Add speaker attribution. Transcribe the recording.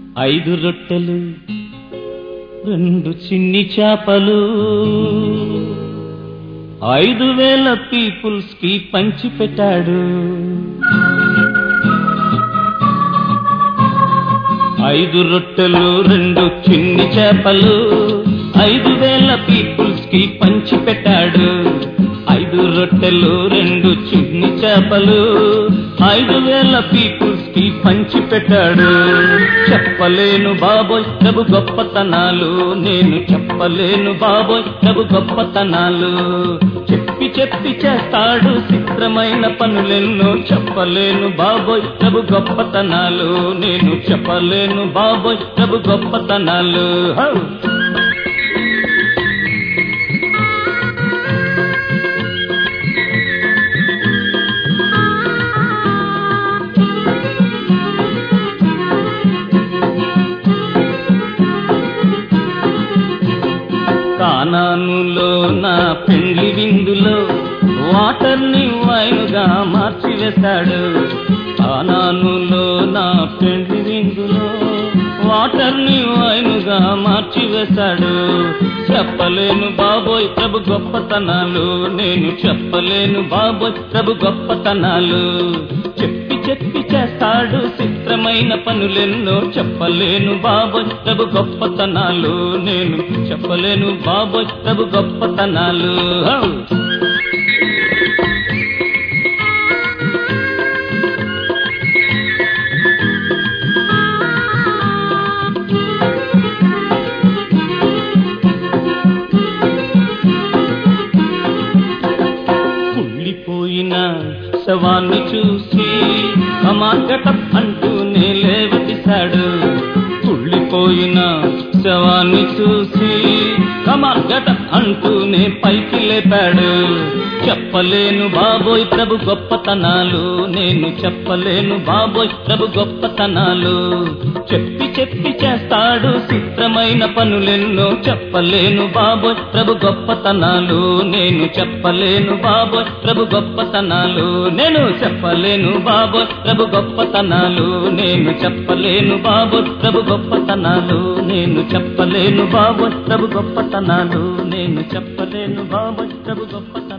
Speaker 1: ఐదు రొట్టెలు రెండు చిన్ని చేపలు ఐదు వేల పీపుల్స్ కి పంచి పెట్టాడు ఐదు రొట్టెలు రెండు చిన్ని చేపలు ఐదు వేల పీపుల్స్ కి పంచి పెట్టాడు ఐదు రొట్టెలు రెండు చిన్ని చేపలు ఐదు వేల పీపుల్స్ కి పంచి పెట్టాడు చెప్పలేను బాబోయ్ ప్రభు గొప్పతనాలు నేను చెప్పలేను బాబోయ్ ప్రభు గొప్పతనాలు చెప్పి చెప్పి చేస్తాడు చిత్రమైన పనులెన్నో చెప్పలేను బాబోయ్ ప్రభు గొప్పతనాలు నేను చెప్పలేను బాబోయ్ ప్రభు గొప్పతనాలు హౌ కానానులో నా పెండ్లి విందులో వాటర్ని వైన్గా మార్చివేశాడు కానానులో నా పెండ్లి విందులో వాటర్ని వైన్గా మార్చివేశాడు చెప్పలేను బాబోయ్ ప్రభు గొప్పతనాలు నేను చెప్పలేను బాబోయ్ ప్రభు గొప్పతనాలు చెప్పి చెప్పి చేస్తాడు చిత్రమైన పనులెన్నో చెప్పలేను బాబోయ్ ప్రభు గొప్పతనాలు నేను చెప్పలేను బాబోయ్ ప్రభు గొప్పతనాలు హౌ! కుళ్ళిపోయిన శవాన్ని చూసి అమార్గట అంటూనే లేవదీశాడు కుళ్ళిపోయిన శవాన్ని చూసి కమార్గట అంటూనే పైకి లేపాడు చెప్పలేను బాబోయ్ ప్రభు గొప్పతనాలు నేను చెప్పలేను బాబోయ్ ప్రభు గొప్పతనాలు చెప్పి చెప్పి చేస్తాడు చిత్రమైన పనులెన్నో చెప్పలేను బాబోయ్ ప్రభు గొప్పతనాలు నేను చెప్పలేను బాబోయ్ ప్రభు గొప్పతనాలు నేను చెప్పలేను బాబోయ్ ప్రభు గొప్పతనాలు నేను చెప్పలేను బాబోయ్ ప్రభు గొప్పతనాలు నేను చెప్పలేను బాబోయ్ ప్రభు గొప్పతనాలు నేను చెప్పలేను బాబోయ్ ప్రభు గొప్పతనాలు